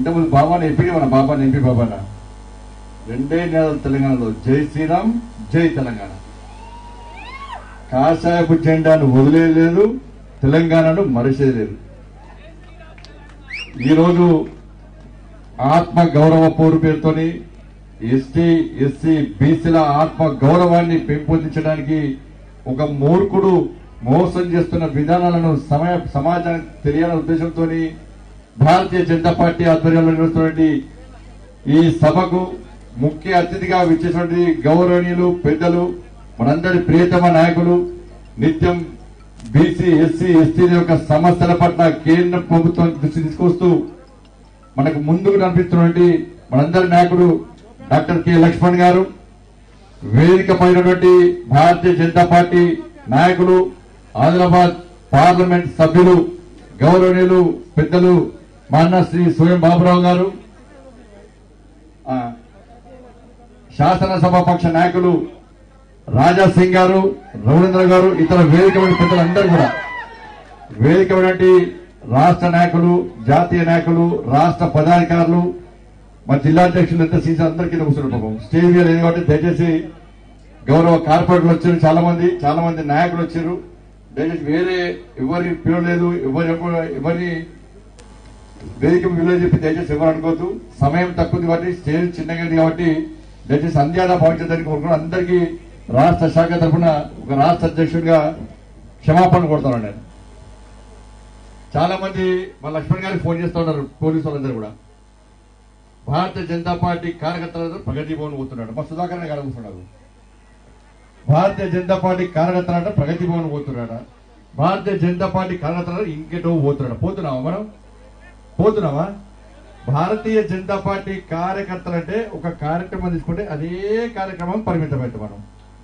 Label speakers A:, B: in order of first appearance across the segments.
A: ఇంతకుముందు బాబాని ఎంపీ మన బాబాని ఎంపీ బాబానా రెండే నెలలు తెలంగాణలో జై శ్రీరామ్ జై తెలంగాణ కాషాయపు జెండాను వదిలేదు తెలంగాణను మరిచేది లేదు ఈరోజు ఆత్మ గౌరవ పోరు పేరుతోని ఎస్టీ ఎస్సీ బీసీల ఆత్మ గౌరవాన్ని పెంపొందించడానికి ఒక మూర్ఖుడు మోసం చేస్తున్న విధానాలను సమయ సమాజానికి తెలియాలనే ఉద్దేశంతో భారతీయ జనతా పార్టీ ఆధ్వర్యంలో నిర్వహిస్తున్నటువంటి ఈ సభకు ముఖ్య అతిథిగా విచ్చేసినటువంటి గౌరవనీయులు పెద్దలు మనందరి ప్రియతమ నాయకులు నిత్యం బీసీ ఎస్సీ ఎస్టీల యొక్క సమస్యల పట్ల కేంద్ర ప్రభుత్వం దృష్టి తీసుకొస్తూ మనకు ముందుకు నడిపిస్తున్నటువంటి మనందరి నాయకుడు డాక్టర్ కె లక్ష్మణ్ గారు వేదిక పైనటువంటి భారతీయ జనతా పార్టీ నాయకులు ఆదిలాబాద్ పార్లమెంట్ సభ్యులు గౌరవనీయులు పెద్దలు మాన్న శ్రీ స్వయం బాబురావు గారు ఆ, శాసనసభ పక్ష నాయకులు రాజా సింగ్ గారు రవీంద్ర గారు ఇతర వేదిక మీద పెద్దలందరూ కూడా వేదిక ఉన్నటువంటి రాష్ట్ర నాయకులు జాతీయ నాయకులు రాష్ట్ర పదాధికారులు మా జిల్లా అధ్యక్షులు ఎంత సీసీ అందరికీ కూర్చున్నారు పాపం స్టేజ్ మీద లేదు కాబట్టి దయచేసి గౌరవ కార్పొరేటర్లు వచ్చారు చాలా మంది చాలా మంది నాయకులు వచ్చారు దయచేసి వేరే ఎవరి పిలవలేదు ఎవరి ఎవరిని వేదిక విలువ చెప్పి దయచేసి ఎవరు అనుకోవద్దు సమయం తక్కువ ఉంది కాబట్టి స్టేజ్ చిన్నగా ఉంది కాబట్టి దయచేసి అంద్యాల భావించడానికి కోరుకున్నాను అందరికీ రాష్ట్ర శాఖ తరఫున ఒక రాష్ట్ర అధ్యక్షుడిగా క్షమాపణ కొడతాను నేను చాలా మంది మా లక్ష్మణ్ గారికి ఫోన్ చేస్తూ ఉన్నారు పోలీసు వాళ్ళందరూ కూడా భారతీయ జనతా పార్టీ కార్యకర్తలందరూ ప్రగతి భవన్ పోతున్నాడు మా సుధాకర్ గారు కూర్చున్నారు భారతీయ జనతా పార్టీ కార్యకర్తలంటే ప్రగతి భవన్ పోతున్నాడా భారతీయ జనతా పార్టీ కార్యకర్తలు ఇంకెటో పోతున్నాడు పోతున్నావా మనం పోతున్నావా భారతీయ జనతా పార్టీ కార్యకర్తలంటే ఒక కార్యక్రమం తీసుకుంటే అదే కార్యక్రమం పరిమితమైతే మనం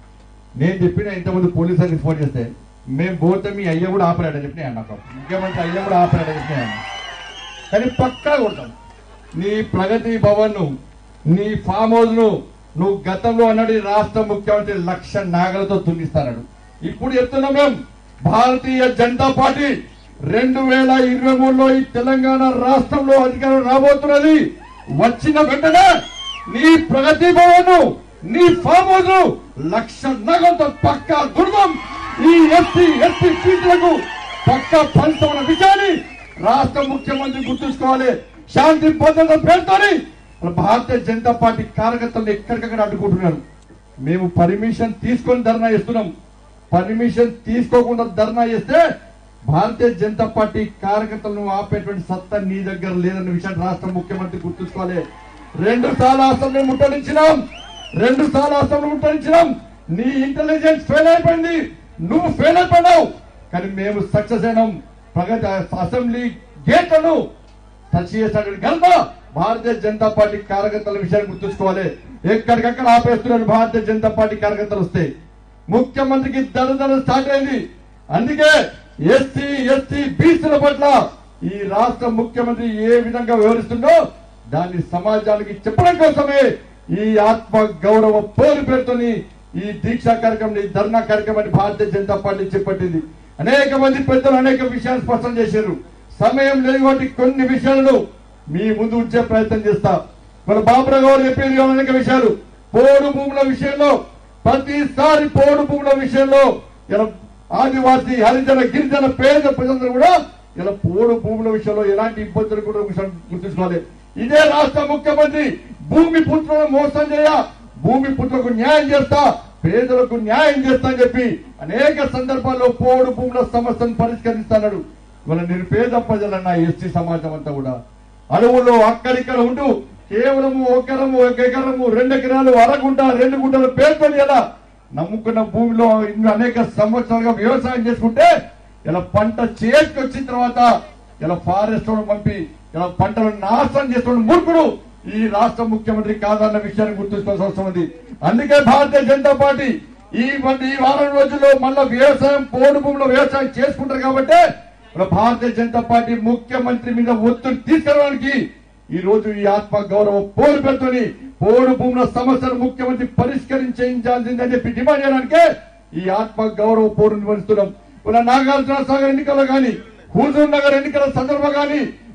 A: నేను చెప్పిన ఇంతకుముందు పోలీసులకి ఫోన్ చేస్తే మేము పోతే మీ అయ్య కూడా ఆపరాడని చెప్పి నేను నాకు ముఖ్యమంత్రి అయ్య కూడా ఆపరాడని చెప్పి నేను అన్నా. కానీ పక్కా కొడతాను నీ ప్రగతి భవన్ ను నీ ఫామ్ హౌస్ ను నువ్వు గతంలో అన్నాడు ఈ రాష్ట్ర ముఖ్యమంత్రి లక్ష నాగలతో తున్నిస్తాడు ఇప్పుడు చెప్తున్నాం మేము భారతీయ జనతా పార్టీ రెండు వేల ఇరవై మూడులో ఈ తెలంగాణ రాష్ట్రంలో అధికారం రాబోతున్నది వచ్చిన వెంటనే నీ ప్రగతి భవన్ ను నీ ఫామ్ హౌస్ ను లక్ష నగలతో పక్కా దుర్గం ఈ ఎస్సీ ఎస్టీ సీట్లకు పక్క పంచమన్న విషయాన్ని రాష్ట్ర ముఖ్యమంత్రి గుర్తుంచుకోవాలి శాంతి భద్రత పేరుతోని మన భారతీయ జనతా పార్టీ కార్యకర్తలు ఎక్కడికక్కడ అడ్డుకుంటున్నారు మేము పర్మిషన్ తీసుకొని ధర్నా చేస్తున్నాం పర్మిషన్ తీసుకోకుండా ధర్నా చేస్తే భారతీయ జనతా పార్టీ కార్యకర్తలను ఆపేటువంటి సత్తా నీ దగ్గర లేదన్న విషయాన్ని రాష్ట్ర ముఖ్యమంత్రి గుర్తుంచుకోవాలి రెండు సార్లు అసెంబ్లీ ముట్టడించినాం రెండు సార్లు అసెంబ్లీ ముట్టడించినాం నీ ఇంటెలిజెన్స్ ఫెయిల్ అయిపోయింది నువ్వు ఫెయిల్ అయిపోయినావు కానీ మేము సక్సెస్ అయినాం ప్రగతి అసెంబ్లీ గేట్లను టచ్ చేసినటువంటి ఘనత భారతీయ జనతా పార్టీ కార్యకర్తల విషయాన్ని గుర్తుంచుకోవాలి ఎక్కడికక్కడ ఆపేస్తున్నారు భారతీయ జనతా పార్టీ కార్యకర్తలు వస్తే ముఖ్యమంత్రికి దళదళ స్టార్ట్ అయింది అందుకే ఎస్సీ ఎస్టీ బీసీల పట్ల ఈ రాష్ట్ర ముఖ్యమంత్రి ఏ విధంగా వ్యవహరిస్తుందో దాన్ని సమాజానికి చెప్పడం కోసమే ఈ ఆత్మ గౌరవ పోరు పేరుతోని ఈ దీక్షా కార్యక్రమం ఈ ధర్నా కార్యక్రమాన్ని భారతీయ జనతా పార్టీ చేపట్టింది అనేక మంది పెద్దలు అనేక విషయాలు స్పష్టం చేశారు సమయం లేదు కాబట్టి కొన్ని విషయాలను మీ ముందు ఉంచే ప్రయత్నం చేస్తా మన బాబురావు గారు చెప్పేది కావాలి అనేక విషయాలు పోడు భూముల విషయంలో ప్రతిసారి పోడు భూముల విషయంలో ఇలా ఆదివాసీ హరిజన గిరిజన పేద ప్రజలందరూ కూడా ఇలా పోడు భూముల విషయంలో ఎలాంటి ఇబ్బందులు కూడా విషయం గుర్తుంచుకోవాలి ఇదే రాష్ట్ర ముఖ్యమంత్రి భూమి పుత్రులను మోసం చేయ భూమి పుత్రులకు న్యాయం చేస్తా పేదలకు న్యాయం చేస్తా అని చెప్పి అనేక సందర్భాల్లో పోడు భూముల సమస్యను పరిష్కరిస్తాడు ఇవాళ నిరుపేద ప్రజలన్న ఎస్టీ సమాజం అంతా కూడా అడవుల్లో అక్కడిక్కడ ఉంటూ కేవలము ఒకరము ఒక ఎకరము రెండు ఎకరాలు అరగుంట రెండు గుంటల పేర్కొని ఎలా నమ్ముకున్న భూమిలో ఇంకా అనేక సంవత్సరాలుగా వ్యవసాయం చేసుకుంటే ఇలా పంట చేతికొచ్చిన తర్వాత ఇలా ఫారెస్ట్ వాళ్ళని పంపి ఇలా పంటలను నాశనం చేస్తున్న మూర్ఖుడు ఈ రాష్ట్ర ముఖ్యమంత్రి కాదన్న విషయాన్ని గుర్తుంచుకోవాల్సిన అవసరం ఉంది అందుకే భారతీయ జనతా పార్టీ ఈ మన- ఈ వారం రోజుల్లో మళ్ళా వ్యవసాయం పోడు భూమిలో వ్యవసాయం చేసుకుంటారు కాబట్టి మన భారతీయ జనతా పార్టీ ముఖ్యమంత్రి మీద ఒత్తిడి తీసుకురావడానికి ఈ రోజు ఈ ఆత్మ గౌరవ పోరు పెడుతుంది పోడు భూముల సమస్యను ముఖ్యమంత్రి పరిష్కరించాల్సిందని చెప్పి డిమాండ్ చేయడానికే ఈ ఆత్మ గౌరవ పోరు నిర్వహిస్తున్నాం మన నాగార్జున సాగర్ ఎన్నికల్లో గాని హుజూర్ నగర్ ఎన్నికల సందర్భంగా గాని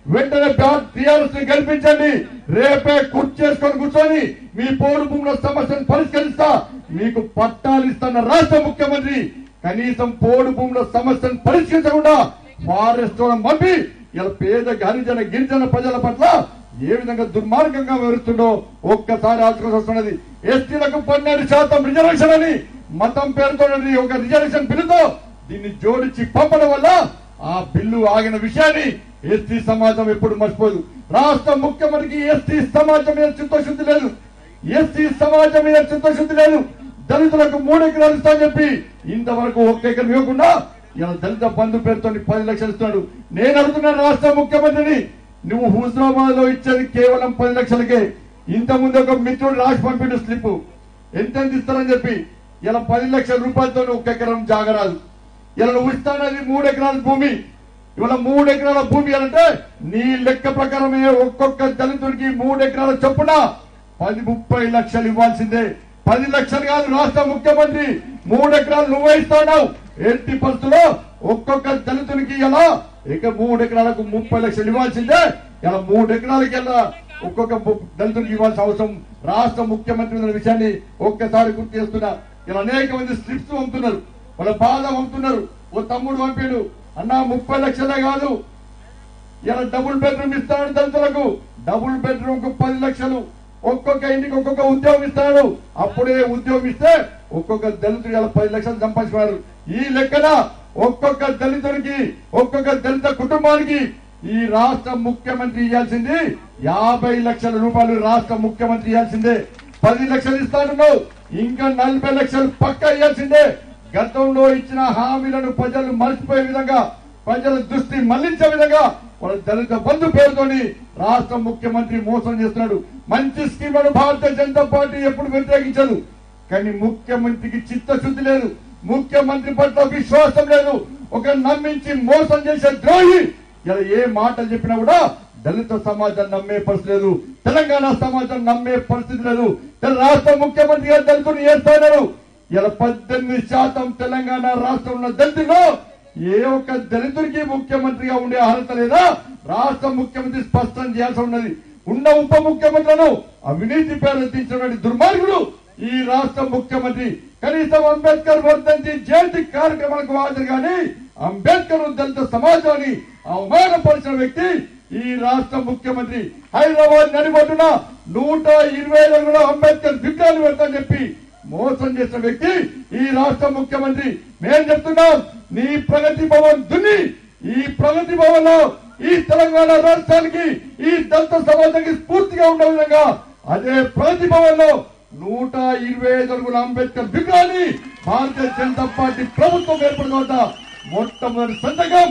A: వెంటనే టీఆర్ఎస్ ని గెలిపించండి రేపే కుర్చీ చేసుకొని కూర్చొని మీ పోడు భూముల సమస్యను పరిష్కరిస్తా మీకు పట్టాలు ఇస్తున్న రాష్ట్ర ముఖ్యమంత్రి కనీసం పోడు భూముల సమస్యను పరిష్కరించకుండా ఫారెస్ట్ వాళ్ళని పంపి ఇలా పేద హరిజన గిరిజన ప్రజల పట్ల ఏ విధంగా దుర్మార్గంగా వివరిస్తుండో ఒక్కసారి ఆలోచించాల్సి వస్తున్నది ఎస్టీలకు పన్నెండు శాతం రిజర్వేషన్ అని మతం పేరుతో ఒక రిజర్వేషన్ బిల్లుతో దీన్ని జోడించి పంపడం వల్ల ఆ బిల్లు ఆగిన విషయాన్ని ఎస్టీ సమాజం ఎప్పుడు మర్చిపోదు రాష్ట్ర ముఖ్యమంత్రికి ఎస్టీ సమాజం మీద చిత్తశుద్ధి లేదు ఎస్టీ సమాజం మీద చిత్తశుద్ధి లేదు దళితులకు మూడు ఎకరాలు ఇస్తా చెప్పి ఇంతవరకు ఒక్క ఎకరం ఇవ్వకుండా ఇలా దళిత బంధు పేరుతో పది లక్షలు ఇస్తున్నాడు నేను అడుగుతున్నాను రాష్ట్ర ముఖ్యమంత్రిని నువ్వు హుజరాబాద్ లో ఇచ్చేది కేవలం పది లక్షలకే ఇంత ముందు ఒక మిత్రుడు రాసి పంపిండు స్లిప్ ఎంత ఇస్తారని చెప్పి ఇలా పది లక్షల రూపాయలతో ఒక్క ఎకరం జాగరాదు ఇలా నువ్వు ఇస్తానది మూడు ఎకరాల భూమి ఇవాళ మూడు ఎకరాల భూమి అంటే నీ లెక్క ప్రకారమే ఒక్కొక్క దళితుడికి మూడు ఎకరాల చొప్పున పది ముప్పై లక్షలు ఇవ్వాల్సిందే పది లక్షలు కాదు రాష్ట్ర ముఖ్యమంత్రి మూడు ఎకరాలు నువ్వే ఇస్తావు ఎట్టి పరిస్థితుల్లో ఒక్కొక్క దళితునికి ఇలా ఇక మూడు ఎకరాలకు ముప్పై లక్షలు ఇవ్వాల్సిందే ఇలా మూడు ఎకరాలకి ఇలా ఒక్కొక్క ము- దళితునికి ఇవ్వాల్సిన అవసరం రాష్ట్ర ముఖ్యమంత్రి ఉన్న విషయాన్ని ఒక్కసారి గుర్తు చేస్తున్నా ఇలా అనేక మంది స్లిప్స్ పంపుతున్నారు వాళ్ళ బాధ పంపుతున్నారు ఓ తమ్ముడు పంపాడు అన్నా ముప్పై లక్షలే కాదు ఇలా డబుల్ బెడ్రూమ్ ఇస్తాడు దళితులకు డబుల్ బెడ్రూమ్ కు పది లక్షలు ఒక్కొక్క ఇంటికి ఒక్కొక్క ఉద్యోగం ఇస్తాడు అప్పుడే ఉద్యోగం ఇస్తే ఒక్కొక్క దళితుడు ఇలా పది లక్షలు సంపాదించుకున్నారు ఈ లెక్కన ఒక్కొక్క దళితుడికి ఒక్కొక్క దళిత కుటుంబానికి ఈ రాష్ట్ర ముఖ్యమంత్రి ఇవ్వాల్సింది యాభై లక్షల రూపాయలు రాష్ట్ర ముఖ్యమంత్రి ఇవ్వాల్సిందే పది లక్షలు ఇస్తాడు ఇంకా నలభై లక్షలు పక్కా ఇవ్వాల్సిందే గతంలో ఇచ్చిన హామీలను ప్రజలు మర్చిపోయే విధంగా ప్రజల దృష్టి మళ్లించే విధంగా వాళ్ళ దళిత బంధు పేరుతోని రాష్ట్ర ముఖ్యమంత్రి మోసం చేస్తున్నాడు మంచి స్కీములను భారతీయ జనతా పార్టీ ఎప్పుడు వ్యతిరేకించదు కానీ ముఖ్యమంత్రికి చిత్తశుద్ధి లేదు ముఖ్యమంత్రి పట్ల విశ్వాసం లేదు ఒక నమ్మించి మోసం చేసే ద్రోహి ఇలా ఏ మాటలు చెప్పినా కూడా దళిత సమాజం నమ్మే పరిస్థితి లేదు తెలంగాణ సమాజం నమ్మే పరిస్థితి లేదు తెల- రాష్ట్ర ముఖ్యమంత్రి గారు దళితులు ఏస్తాడారు ఇలా పద్దెనిమిది శాతం తెలంగాణ రాష్ట్రంలో దళితుల్లో ఏ ఒక్క దళితుడికి ముఖ్యమంత్రిగా ఉండే అర్హత లేదా రాష్ట్ర ముఖ్యమంత్రి స్పష్టం చేయాల్సి ఉన్నది ఉన్న ఉప ముఖ్యమంత్రులను అవినీతి పేరు తీర్చినటువంటి దుర్మార్గుడు ఈ రాష్ట్ర ముఖ్యమంత్రి కనీసం అంబేద్కర్ వర్ధంతి జయంతి కార్యక్రమాలకు హాజరు కానీ అంబేద్కర్ దళిత సమాజాన్ని అవమానపరిచిన వ్యక్తి ఈ రాష్ట్ర ముఖ్యమంత్రి హైదరాబాద్ నడిబొడ్డున నూట ఇరవై ఐదులో అంబేద్కర్ విగ్రహాలు పెడతాని చెప్పి మోసం చేసిన వ్యక్తి ఈ రాష్ట్ర ముఖ్యమంత్రి మేము చెప్తున్నాం నీ ప్రగతి భవన్ దున్ని ఈ ప్రగతి భవన్ లో ఈ తెలంగాణ రాష్ట్రానికి ఈ దళిత సమాజానికి స్ఫూర్తిగా ఉండే విధంగా అదే ప్రగతి భవన్ లో నూట ఇరవై ఐదు అడుగుల అంబేద్కర్ విగ్రహాన్ని భారతీయ జనతా పార్టీ ప్రభుత్వం ఏర్పడిన తర్వాత మొట్టమొదటి సంతకం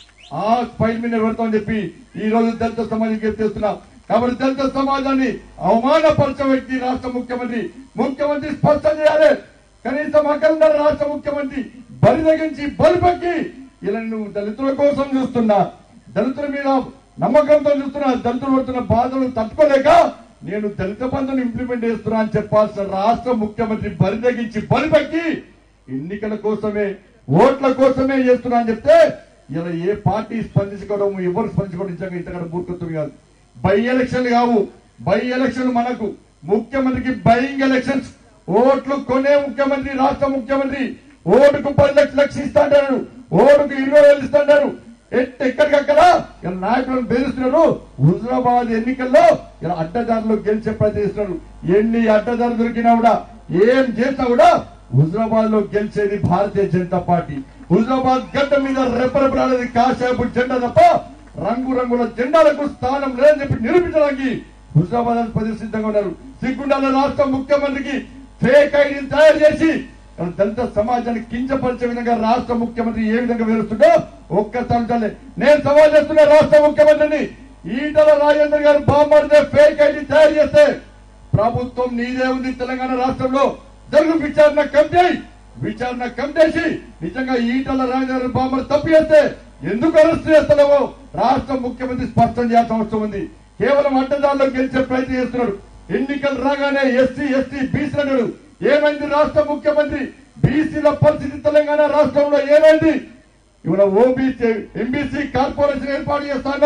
A: ఆ ఫైల్ మీద పెడతామని చెప్పి ఈ రోజు దళిత సమాజం చేస్తున్నాం కాబట్టి దళిత సమాజాన్ని అవమానపరిచే వ్యక్తి రాష్ట్ర ముఖ్యమంత్రి ముఖ్యమంత్రి స్పష్టం చేయాలి కనీసం అఖండ రాష్ట్ర ముఖ్యమంత్రి బలి తగ్గించి బలిపక్కి ఇలా నువ్వు దళితుల కోసం చూస్తున్నా దళితుల మీద నమ్మకంతో చూస్తున్నా దళితులు పడుతున్న బాధలు తట్టుకోలేక నేను దళిత బంధుని ఇంప్లిమెంట్ చేస్తున్నా అని చెప్పాల్సిన రాష్ట్ర ముఖ్యమంత్రి బలి తగ్గించి బలిపక్కి ఎన్నికల కోసమే ఓట్ల కోసమే చేస్తున్నా అని చెప్తే ఇలా ఏ పార్టీ స్పందించుకోవడం ఎవరు స్పందించుకోవడం నిజంగా ఇంతకంటే మూర్ఖత్వం కాదు బై ఎలక్షన్ కావు బై ఎలక్షన్ మనకు ముఖ్యమంత్రికి బయింగ్ ఎలక్షన్స్ ఓట్లు కొనే ముఖ్యమంత్రి రాష్ట్ర ముఖ్యమంత్రి ఓటుకు పది లక్షలు లక్ష ఇస్తాంటారు ఓటుకు ఇరవై వేలు ఇస్తాంటారు ఎట్ ఎక్కడికక్కడ ఇలా నాయకులను బెదిరిస్తున్నారు హుజరాబాద్ ఎన్నికల్లో ఇలా అడ్డదారులు గెలిచే ప్రయత్నం చేస్తున్నారు ఎన్ని అడ్డదారులు దొరికినా కూడా ఏం చేసినా కూడా హుజరాబాద్ లో గెలిచేది భారతీయ జనతా పార్టీ హుజరాబాద్ గడ్డ మీద రెప్పరెప్పలాడేది కాశాపు జెండా తప్ప రంగు రంగుల జెండాలకు స్థానం లేదని చెప్పి నిరూపించడానికి హుజరాబాద్ ప్రజలు సిద్ధంగా ఉన్నారు సిగ్గుండాల రాష్ట్ర ముఖ్యమంత్రికి ఫేక్ ఐడీని తయారు చేసి దళిత సమాజాన్ని కించపరిచే విధంగా రాష్ట్ర ముఖ్యమంత్రి ఏ విధంగా వివరిస్తుందో ఒక్కసారి చాలే. నేను సవాల్ చేస్తున్నా రాష్ట్ర ముఖ్యమంత్రిని ఈటల రాజేందర్ గారు బాంబర్దే ఫేక్ ఐడి తయారు చేస్తే ప్రభుత్వం నీదే ఉంది తెలంగాణ రాష్ట్రంలో జరుగు విచారణ కమిటీ విచారణ కమిటీ నిజంగా ఈటల రాజేంద్ర బాంబర్ తప్పు చేస్తే ఎందుకు అరెస్ట్ చేస్తున్నావో రాష్ట్ర ముఖ్యమంత్రి స్పష్టం చేయాల్సిన అవసరం ఉంది కేవలం అడ్డదారులో గెలిచే ప్రయత్నం చేస్తున్నాడు ఎన్నికలు రాగానే ఎస్సీ ఎస్టీ బీసీ అన్నాడు ఏమైంది రాష్ట్ర ముఖ్యమంత్రి బీసీల పరిస్థితి తెలంగాణ రాష్ట్రంలో ఏమైంది ఇవాళ ఓబీసీ ఎంబీసీ కార్పొరేషన్ ఏర్పాటు చేస్తాను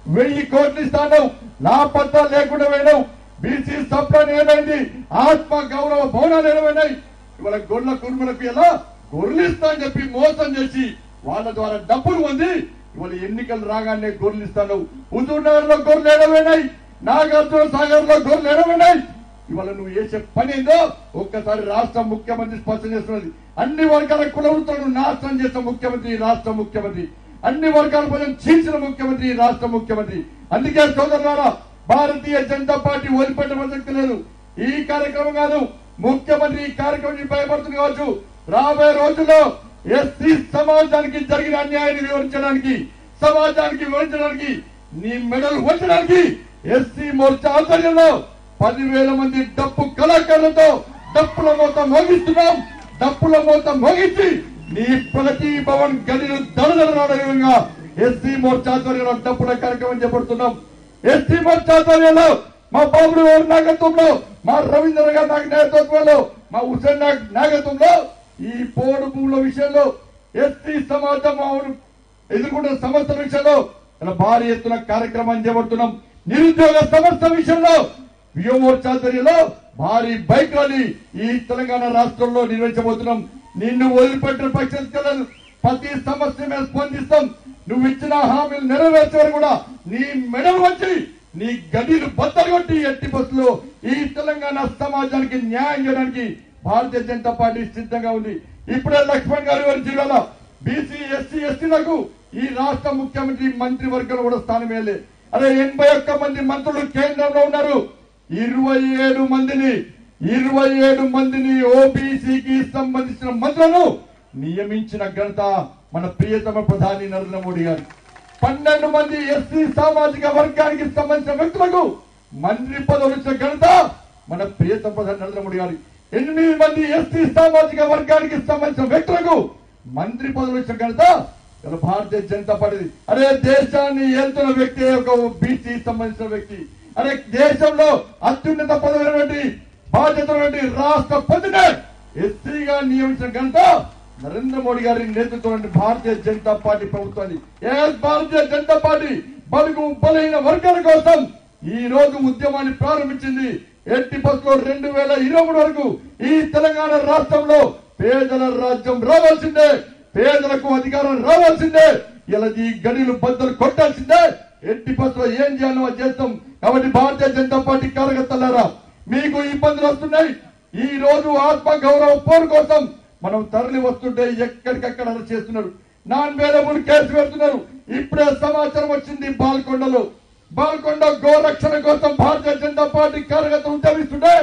A: వెయ్యి కోట్లు ఇస్తాను నా పత్రాలు లేకుండా పోయినావు బీసీ సప్లైన్ ఏమైంది ఆత్మ గౌరవ భవనాలు ఏమైనాయి ఇవాళ గొర్రెల కురుములకు ఎలా గొర్రెలు ఇస్తా అని చెప్పి మోసం చేసి వాళ్ళ ద్వారా డబ్బులు పొంది ఇవాళ ఎన్నికలు రాగానే గొర్రెలు ఇస్తాను హుజూర్ నగర్ లో గొర్రెలు ఏడమైనాయి నాగార్జున సాగర్ లో గొర్రెలు ఏడమైనాయి ఇవాళ నువ్వు చేసే పని ఏందో ఒక్కసారి రాష్ట్ర ముఖ్యమంత్రి స్పష్టం చేస్తున్నది అన్ని వర్గాల కులవృత్తులను నాశనం చేసిన ముఖ్యమంత్రి ఈ రాష్ట్ర ముఖ్యమంత్రి అన్ని వర్గాల ప్రజలను చీల్చిన ముఖ్యమంత్రి ఈ రాష్ట్ర ముఖ్యమంత్రి అందుకే సోదరులారా భారతీయ జనతా పార్టీ ఓడిపెట్టే ప్రసక్తి లేదు ఈ కార్యక్రమం కాదు ముఖ్యమంత్రి ఈ కార్యక్రమం భయపడుతుంది కావచ్చు రాబోయే రోజుల్లో ఎస్సీ సమాజానికి జరిగిన అన్యాయాన్ని వివరించడానికి సమాజానికి వివరించడానికి నీ మెడలు వంచడానికి ఎస్సీ మోర్చా ఆధ్వర్యంలో పదివేల మంది డప్పు కళాకారులతో డప్పుల మోత మోగిస్తున్నాం డప్పుల మోత మోగించి నీ ప్రగతి భవన్ గదిలు దళదళ విధంగా ఎస్సీ మోర్చా ఆధ్వర్యంలో డప్పుల కార్యక్రమం చేపడుతున్నాం ఎస్టీ మోర్చా ఆధ్వర్యంలో మా బాబుడు గారి నాయకత్వంలో మా రవీంద్ర గారి నాయక నేతృత్వంలో మా హుసేన్ నాయక్ నాయకత్వంలో ఈ పోడు భూముల విషయంలో ఎస్టీ సమాజం అవును ఎదుర్కొంటున్న సమస్యల విషయంలో ఇలా భారీ ఎత్తున కార్యక్రమం చేపడుతున్నాం నిరుద్యోగ సమస్య విషయంలో వ్యూమోర్చా ఆధ్వర్యంలో భారీ బైక్ ర్యాలీ ఈ తెలంగాణ రాష్ట్రంలో నిర్వహించబోతున్నాం నిన్ను వదిలిపెట్టిన పక్షం ప్రతి సమస్య మీద స్పందిస్తాం నువ్వు ఇచ్చిన హామీలు నెరవేర్చే వరకు కూడా నీ మెడలు వచ్చి నీ గడిలు బద్దలు కొట్టి ఎట్టి బస్సులో ఈ తెలంగాణ సమాజానికి న్యాయం చేయడానికి భారతీయ జనతా పార్టీ సిద్ధంగా ఉంది ఇప్పుడే లక్ష్మణ్ గారి వారి జిల్లాలో బీసీ ఎస్సీ ఎస్టీలకు ఈ రాష్ట్ర ముఖ్యమంత్రి మంత్రి వర్గంలో కూడా స్థానం వేయలే అదే ఎనభై ఒక్క మంది మంత్రులు కేంద్రంలో ఉన్నారు ఇరవై ఏడు మందిని ఇరవై ఏడు మందిని ఓబీసీకి సంబంధించిన మంత్రులను నియమించిన ఘనత మన ప్రియతమ ప్రధాని నరేంద్ర మోడీ గారు పన్నెండు మంది ఎస్సీ సామాజిక వర్గానికి సంబంధించిన వ్యక్తులకు మంత్రి పదవులు ఇచ్చిన ఘనత మన ప్రియతమ ప్రధాని నరేంద్ర మోడీ గారు ఎనిమిది మంది ఎస్సీ సామాజిక వర్గానికి సంబంధించిన వ్యక్తులకు మంత్రి పదవులు ఇచ్చిన ఘనత ఇలా భారతీయ జనతా పార్టీ అరే దేశాన్ని ఏలుతున్న వ్యక్తి ఒక బీసీ సంబంధించిన వ్యక్తి అరే దేశంలో అత్యున్నత పదవి బాధ్యత రాష్ట్ర పదినే ఎస్సీగా నియమించిన ఘనత నరేంద్ర మోడీ గారి నేతృత్వంలోని భారతీయ జనతా పార్టీ ప్రభుత్వాన్ని ఏ భారతీయ జనతా పార్టీ బలుగు బలైన వర్గాల కోసం ఈ రోజు ఉద్యమాన్ని ప్రారంభించింది ఎట్టి బస్సులో రెండు వేల ఇరవై మూడు వరకు ఈ తెలంగాణ రాష్ట్రంలో పేదల రాజ్యం రావాల్సిందే పేదలకు అధికారం రావాల్సిందే ఇలా ఈ గడిలు బద్దలు కొట్టాల్సిందే ఎట్టి బస్సులో ఏం చేయాలో అది చేస్తాం కాబట్టి భారతీయ జనతా పార్టీ కార్యకర్తలారా మీకు ఇబ్బందులు వస్తున్నాయి ఈ రోజు ఆత్మ గౌరవ పోరు కోసం మనం తరలి వస్తుంటే ఎక్కడికక్కడ అరెస్ట్ చేస్తున్నారు నాన్ వేలబుల్ కేసు పెడుతున్నారు ఇప్పుడే సమాచారం వచ్చింది బాల్కొండలో బాల్కొండ గోరక్షణ కోసం భారతీయ జనతా పార్టీ కార్యకర్తలు ఉద్యమిస్తుంటే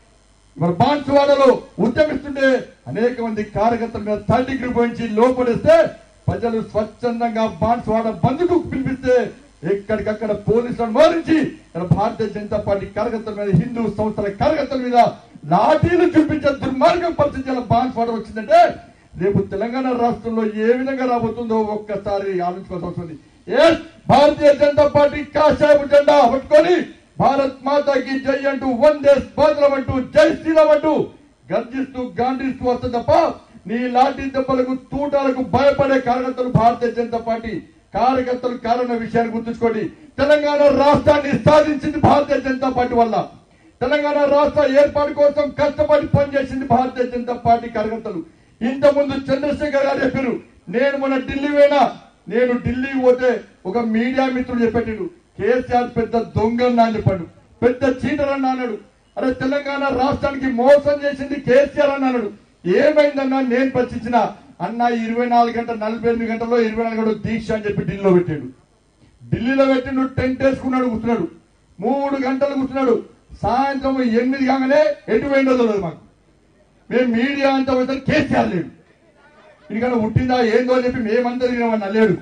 A: మరి బాన్సువాడలో ఉద్యమిస్తుంటే అనేక మంది కార్యకర్తల మీద థర్డ్ డిగ్రీ పోయించి లోపడేస్తే ప్రజలు స్వచ్ఛందంగా బాన్సువాడ బంధుకు పిలిపిస్తే ఎక్కడికక్కడ పోలీసులను మోరించి ఇక్కడ భారతీయ జనతా పార్టీ కార్యకర్తల మీద హిందూ సంస్థల కార్యకర్తల మీద లాఠీలు చూపించే దుర్మార్గం పరిస్థితి బాన్సువాడ వచ్చిందంటే రేపు తెలంగాణ రాష్ట్రంలో ఏ విధంగా రాబోతుందో ఒక్కసారి ఆలోచించుకోవాల్సి వస్తుంది ఎస్ భారతీయ జనతా పార్టీ కాషాయపు జెండా పట్టుకొని భారత్ మాతాకి జై అంటూ వందే స్వాతంత్రం అంటూ జై శ్రీరామ్ అంటూ గర్జిస్తూ గాంధిస్తూ వస్తుంది తప్ప నీ లాఠీ దెబ్బలకు తూటాలకు భయపడే కార్యకర్తలు భారతీయ జనతా పార్టీ కార్యకర్తలు కారణ విషయాన్ని గుర్తుంచుకోండి తెలంగాణ రాష్ట్రాన్ని సాధించింది భారతీయ జనతా పార్టీ వల్ల తెలంగాణ రాష్ట్ర ఏర్పాటు కోసం కష్టపడి పనిచేసింది భారతీయ జనతా పార్టీ కార్యకర్తలు ఇంతకుముందు చంద్రశేఖర్ గారు చెప్పారు నేను మొన్న ఢిల్లీ పోయినా నేను ఢిల్లీ పోతే ఒక మీడియా మిత్రుడు చెప్పేటిడు కేసీఆర్ పెద్ద దొంగన్నా అని చెప్పాడు పెద్ద చీటర్ అన్న అన్నాడు అరే తెలంగాణ రాష్ట్రానికి మోసం చేసింది కేసీఆర్ అని అన్నాడు ఏమైందన్నా నేను ప్రశ్నించిన అన్న ఇరవై నాలుగు గంటల నలభై ఎనిమిది గంటల్లో ఇరవై నాలుగు గంటలు దీక్ష అని చెప్పి ఢిల్లీలో పెట్టాడు ఢిల్లీలో పెట్టిండు టెంట్ వేసుకున్నాడు కూర్చున్నాడు మూడు గంటలు కూర్చున్నాడు సాయంత్రం ఎనిమిది కాగానే ఎటు పోయిందో తెలియదు మాకు మేము మీడియా అంతా పోతే కేసీఆర్ లేడు ఎందుకంటే పుట్టిందా ఏందో అని చెప్పి మేమంతా తినమన్నా లేడు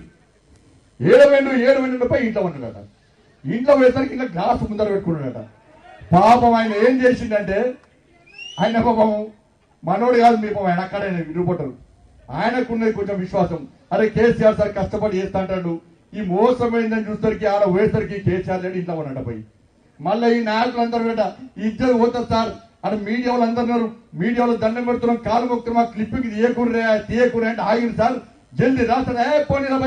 A: ఏడు వెండు ఏడు వెండు పోయి ఇంట్లో ఉన్నాడట ఇంట్లో పోయేసరికి ఇంకా గ్లాస్ ముందర పెట్టుకున్నాడట పాపం ఆయన ఏం చేసిండంటే ఆయన పాపం మనోడు కాదు మీ పాపం ఆయన అక్కడే రిపోర్టర్ ఆయనకున్నది కొంచెం విశ్వాసం అరే కేసీఆర్ సార్ కష్టపడి చేస్తా అంటాడు ఈ మోసమైందని చూసరికి ఆడ పోయేసరికి కేసీఆర్ లేడు ఇంట్లో ఉన్నాడు పోయి మళ్ళీ ఈ నాయకులు అందరూ కూడా ఇద్దరు పోతారు సార్ అక్కడ మీడియా వాళ్ళు అందరు ఉన్నారు మీడియాలో దండం పెడుతున్నాం కాలు మొక్కుతున్నాం క్లిప్పింగ్ తీయకూడరే తీయకూడరే అంటే ఆగింది సార్ జల్దీ రాస్తాడు ఏ పోనీ రాబాయ్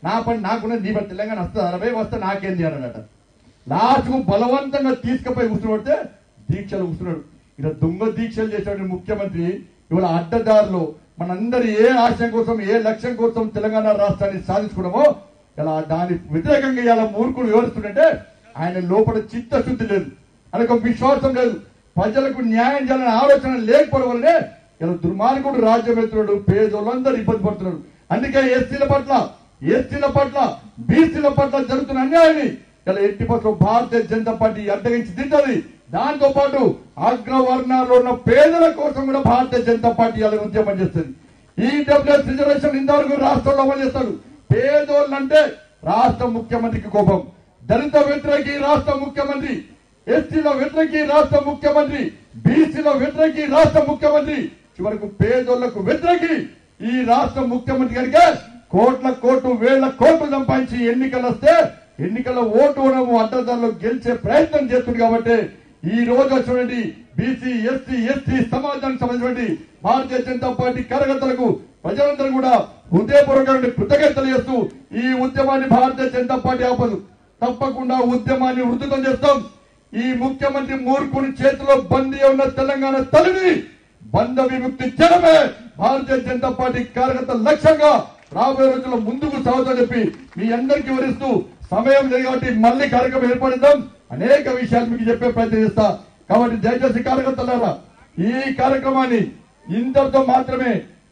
A: నా పని నాకున్నది నీ పని తెలంగాణ వస్తుంది అరవై వస్తే నాకేంది అన్నాడట లాస్ట్ కు బలవంతంగా తీసుకుపోయి కూర్చుంటే దీక్షలు కూర్చున్నాడు ఇలా దొంగ దీక్షలు చేసేవాడు ముఖ్యమంత్రి ఇవాళ అడ్డదారులు మనందరి ఏ ఆశయం కోసం ఏ లక్ష్యం కోసం తెలంగాణ రాష్ట్రాన్ని సాధించుకున్నామో ఇలా దాని వ్యతిరేకంగా ఇలా మూర్ఖుడు వివరిస్తుంటే ఆయన లోపల చిత్తశుద్ధి లేదు ఆయనకు ఒక విశ్వాసం లేదు ప్రజలకు న్యాయం చేయాలనే ఆలోచన లేకపోవడం వల్లనే ఇలా దుర్మార్గుడు రాజ్యం ఎత్తున్నాడు పేదోళ్ళందరూ ఇబ్బంది పడుతున్నారు అందుకే ఎస్సీల పట్ల ఎస్సీల పట్ల బీసీల పట్ల జరుగుతున్న అన్యాయాన్ని ఇలా ఎట్టి పట్ల భారతీయ జనతా పార్టీ అడ్డగించి తింటది దాంతో పాటు అగ్రవర్ణాల్లో ఉన్న పేదల కోసం కూడా భారతీయ జనతా పార్టీ అలా ఉద్యమం చేస్తుంది ఈ డబ్ల్యూఎస్ రిజర్వేషన్ ఇంతవరకు రాష్ట్రంలో అమలు చేస్తారు పేదోళ్ళంటే రాష్ట్ర ముఖ్యమంత్రికి కోపం దళిత వ్యతిరేకి రాష్ట్ర ముఖ్యమంత్రి ఎస్టీల వ్యతిరేకి రాష్ట్ర ముఖ్యమంత్రి బీసీల వ్యతిరేకి రాష్ట్ర ముఖ్యమంత్రి చివరకు పేదోళ్లకు వ్యతిరేకి ఈ రాష్ట్ర ముఖ్యమంత్రి కనుక కోట్ల కోట్లు వేల కోట్లు సంపాదించి ఎన్నికలు వస్తే ఎన్నికల ఓటు ఓడము అడ్డదారులు గెలిచే ప్రయత్నం చేస్తుంది కాబట్టి ఈ రోజు వచ్చినటువంటి బీసీ ఎస్సీ ఎస్టీ సమాజానికి సంబంధించినటువంటి భారతీయ జనతా పార్టీ కార్యకర్తలకు ప్రజలందరూ కూడా హృదయపూర్వకమైన కృతజ్ఞతలు చేస్తూ ఈ ఉద్యమాన్ని భారతీయ జనతా పార్టీ ఆపదు తప్పకుండా ఉద్యమాన్ని ఉధృతం చేస్తాం ఈ ముఖ్యమంత్రి మూర్ఖుని చేతిలో బందీ ఉన్న తెలంగాణ తల్లిని బంధ విముక్తి చేయడమే భారతీయ జనతా పార్టీ కార్యకర్త లక్ష్యంగా రాబోయే రోజుల్లో ముందుకు సాగుతా చెప్పి మీ అందరికీ వివరిస్తూ సమయం లేదు కాబట్టి మళ్ళీ కార్యక్రమం ఏర్పడిద్దాం అనేక విషయాలు మీకు చెప్పే ప్రయత్నం చేస్తా కాబట్టి దయచేసి కార్యకర్తలారా ఈ కార్యక్రమాన్ని ఇంతటితో మాత్రమే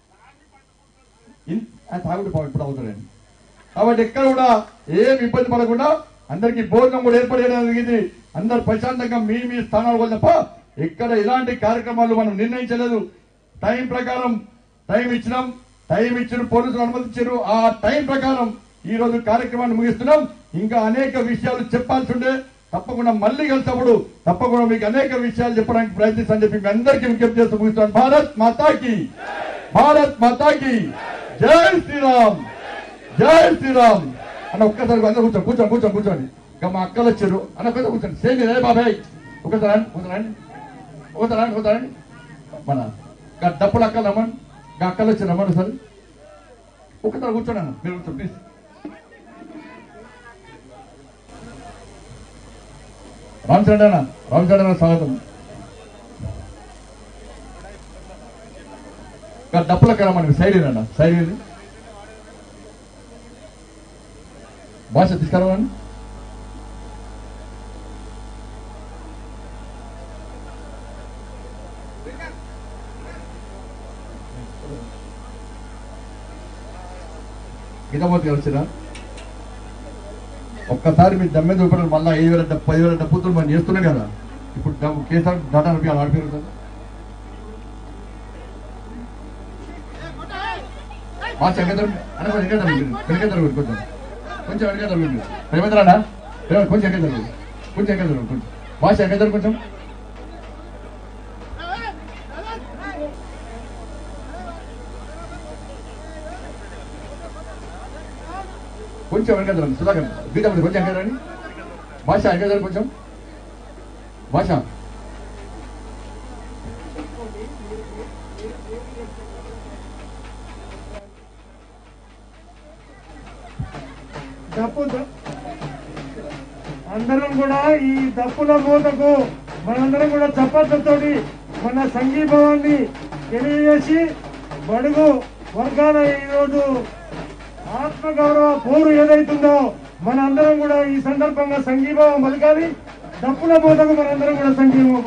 A: ఇన్- ఆ తాగుడు పావు ఇప్పుడు అవుతాడండి కాబట్టి ఎక్కడ కూడా ఏం ఇబ్బంది పడకుండా అందరికి భోజనం కూడా ఏర్పాటు చేయడం జరిగింది అందరు ప్రశాంతంగా మీ మీ స్థానాలు కూడా తప్ప ఎక్కడ ఇలాంటి కార్యక్రమాలు మనం నిర్ణయించలేదు టైం ప్రకారం టైం ఇచ్చినాం టైం ఇచ్చిన పోలీసులు అనుమతించారు ఆ టైం ప్రకారం ఈ రోజు కార్యక్రమాన్ని ముగిస్తున్నాం ఇంకా అనేక విషయాలు చెప్పాల్సి ఉండే తప్పకుండా మళ్ళీ కలిసినప్పుడు తప్పకుండా మీకు అనేక విషయాలు చెప్పడానికి ప్రయత్నిస్తాను చెప్పి మీ అందరికీ విజ్ఞప్తి చేస్తూ ముగిస్తాను భారత్ మాతాకి భారత్ మాతాకి జై శ్రీరామ్ జై శ్రీరామ్ అన్న ఒక్కసారి అందరూ కూర్చోండి కూర్చోండి కూర్చోండి కూర్చోండి ఇంకా మా అక్కలు వచ్చారు అన్న ఒక్కసారి కూర్చోండి సేమ్ ఇదే బాబాయ్ ఒకసారి రండి ఒకసారి రండి ఒకసారి రండి ఒకసారి రండి మన ఇంకా డప్పులు అక్కలు రమ్మని ఇంకా అక్కలు వచ్చారు రమ్మని సార్ ఒకసారి కూర్చోండి అన్న మీరు కూర్చోండి ప్లీజ్ రామచంద్ర అన్న రామచంద్ర అన్న స్వాగతం ఇంకా డప్పులకు రమ్మని సైడ్ అన్న సైడ్ ఇది. భాష తీసుకురావండి గీతామూర్తి గారు వచ్చిరా ఒక్కసారి మీ దమ్మె చూపడం మళ్ళీ ఐదు వేల డబ్బు పది వేల డబ్బుతో మనం చేస్తున్నాం కదా ఇప్పుడు డబ్బు కేసీఆర్ డాటా రూపాయలు ఆడిపోయారు కదా మా చెంగదరం అన్న కొంచెం వెనకదరం మీరు వెనకదరం మీరు కొంచెం కొంచెం వెనకదరం మీరు ప్రేమేంద్రనా ప్రేమ కొంచెం వెనకదరం మీరు. కొంచెం వెనకదరం కొంచెం భాష వెనకదరం కొంచెం కొంచెం వెనకదరం సుధాకర్ గీత కొంచెం వెనకదరండి భాష వెనకదరం కొంచెం భాష
B: డప్పు ద- అందరం కూడా ఈ దప్పుల మూతకు మనందరం కూడా చప్పట్లతోటి మన సంఘీభావాన్ని తెలియజేసి బడుగు వర్గాల ఈరోజు ఆత్మగౌరవ పోరు ఏదైతుందో మనందరం కూడా ఈ సందర్భంగా సంఘీభావం పలకాలి డప్పుల మూతకు మనందరం కూడా సంఘీభావం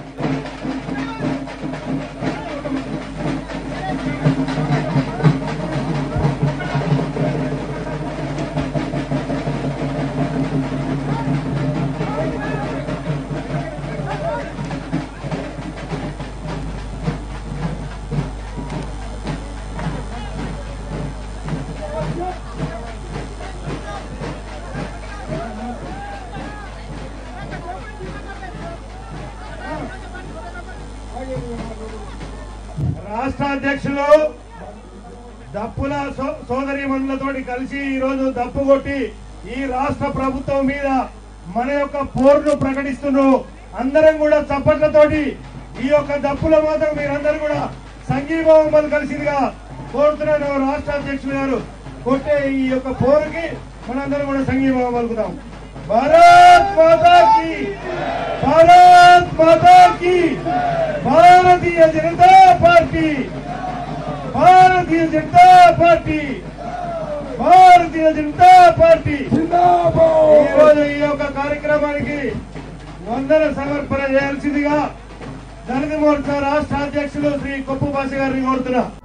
B: రాష్ట్ర అధ్యక్షులు దప్పుల సో- సోదరి మనులతోటి కలిసి ఈ రోజు దప్పు కొట్టి ఈ రాష్ట్ర ప్రభుత్వం మీద మన యొక్క పోరును ప్రకటిస్తున్నారు అందరం కూడా చప్పట్లతోటి ఈ యొక్క దప్పుల మాత్రం మీరందరూ కూడా సంఘీభావం పలకలిసిందిగా కోరుతున్నాను రాష్ట్ర అధ్యక్షులు గారు కొట్టే ఈ యొక్క పోరుకి మనందరం కూడా సంఘీభావం పలుకుతాం భారత్ మాతాకి భారత్ మాతాకి Bharatiya Janata Party Bharatiya Janata Party Bharatiya Janata Party ఈ రోజు ఈ యొక్క కార్యక్రమానికి వందన సమర్పణ చేయాల్సిందిగా దళిత మోర్చా రాష్ట్ర అధ్యక్షులు శ్రీ కొప్పు భాష గారిని కోరుతున్నా